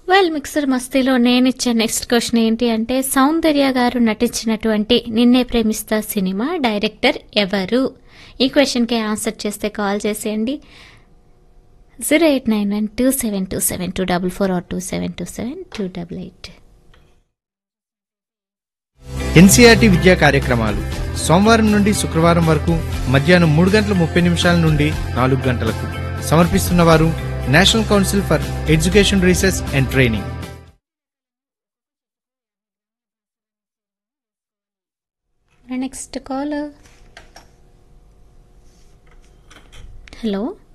well mixer మస్తీలో నేను ఇచ్చే next question ఏంటి అంటే సౌందర్య గారు నటించినటువంటి నిన్నే ప్రేమిస్తా సినిమా డైరెక్టర్ ఎవరు ఈ క్వశ్చన్కి ఆన్సర్ చేస్తే కాల్ చేసేయండి zero eight nine one two seven two seven two double four or two seven two seven two double eight NCERT విద్యా కార్యక్రమాలు సోమవారం నుండి శుక్రవారం వరకు మధ్యాహ్నం మూడు గంటల ముప్పై నిమిషాల నుండి నాలుగు గంటలకు సమర్పిస్తున్నవారు national council for education research and training next call hello